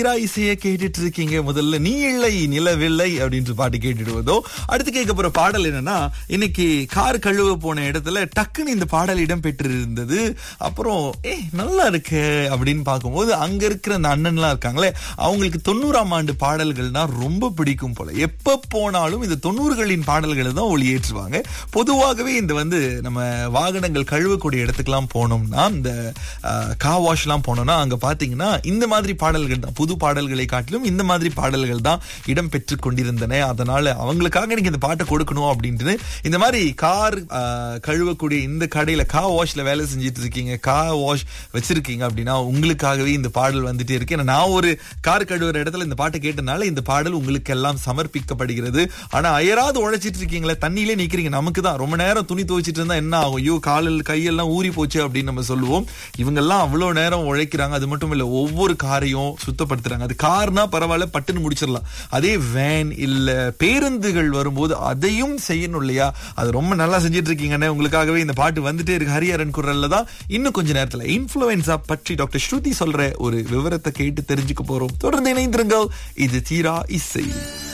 தீரா இசைய கேட்டுட்டு இருக்கீங்க முதல்ல நீ இல்லை நிலவில்லை அப்படின்ற பாட்டு கேட்டுடுவதோ அடுத்து கேட்க போற பாடல் என்னன்னா இன்னைக்கு கார் கழுவ போன இடத்துல டக்குன்னு இந்த பாடல் இடம் பெற்றிருந்தது அப்புறம் ஏ நல்லா இருக்கு அப்படின்னு பார்க்கும்போது அங்க இருக்கிற அந்த அண்ணன்லாம் இருக்காங்களே அவங்களுக்கு தொண்ணூறாம் ஆண்டு பாடல்கள்னா ரொம்ப பிடிக்கும் போல எப்ப போனாலும் இந்த தொண்ணூறுகளின் பாடல்களை தான் ஒளியேற்றுவாங்க பொதுவாகவே இந்த வந்து நம்ம வாகனங்கள் கழுவக்கூடிய இடத்துக்குலாம் போனோம்னா இந்த கா வாஷ்லாம் போனோம்னா அங்க பாத்தீங்கன்னா இந்த மாதிரி பாடல்கள் தான் புது பாடல்களை காட்டிலும் இந்த மாதிரி பாடல்கள் தான் இடம் பெற்று கொண்டிருந்தன அதனால அவங்களுக்காக நீங்க இந்த பாட்டை கொடுக்கணும் அப்படின்ட்டு இந்த மாதிரி கார் கழுவக்கூடிய இந்த கடையில கா வாஷ்ல வேலை செஞ்சுட்டு இருக்கீங்க கா வாஷ் வச்சிருக்கீங்க அப்படின்னா உங்களுக்காகவே இந்த பாடல் வந்துட்டே இருக்கு ஏன்னா நான் ஒரு கார் கழுவுற இடத்துல இந்த பாட்டை கேட்டனால இந்த பாடல் உங்களுக்கு எல்லாம் சமர்ப்பிக்கப்படுகிறது ஆனா அயராது உழைச்சிட்டு இருக்கீங்களே தண்ணியிலே நிக்கிறீங்க நமக்கு தான் ரொம்ப நேரம் துணி துவைச்சிட்டு இருந்தா என்ன ஆகும் ஐயோ காலில் கையெல்லாம் ஊறி போச்சு அப்படின்னு நம்ம சொல்லுவோம் இவங்கெல்லாம் அவ்வளவு நேரம் உழைக்கிறாங்க அது மட்டும் இல்ல ஒவ்வொரு காரையும் சுத்தப்படுத்துறாங்க அது கார்னா பரவாயில்ல பட்டுன்னு முடிச்சிடலாம் அதே வேன் இல்ல பேருந்துகள் வரும்போது அதையும் செய்யணும் இல்லையா அது ரொம்ப நல்லா செஞ்சிட்டு இருக்கீங்கன்னு உங்களுக்காகவே இந்த பாட்டு வந்துட்டே இருக்கு ஹரிஹரன் குரல்ல தான் இன்னும் கொஞ்ச நேரத்துல இன்ஃபுளுன்ஸா பற்றி டாக்டர் ஸ்ருதி சொல்ற ஒரு விவரத்தை கேட்டு தெரிஞ்சுக்க போறோம் தொடர்ந்து இணைந்திருங்கள் இது தீரா இசை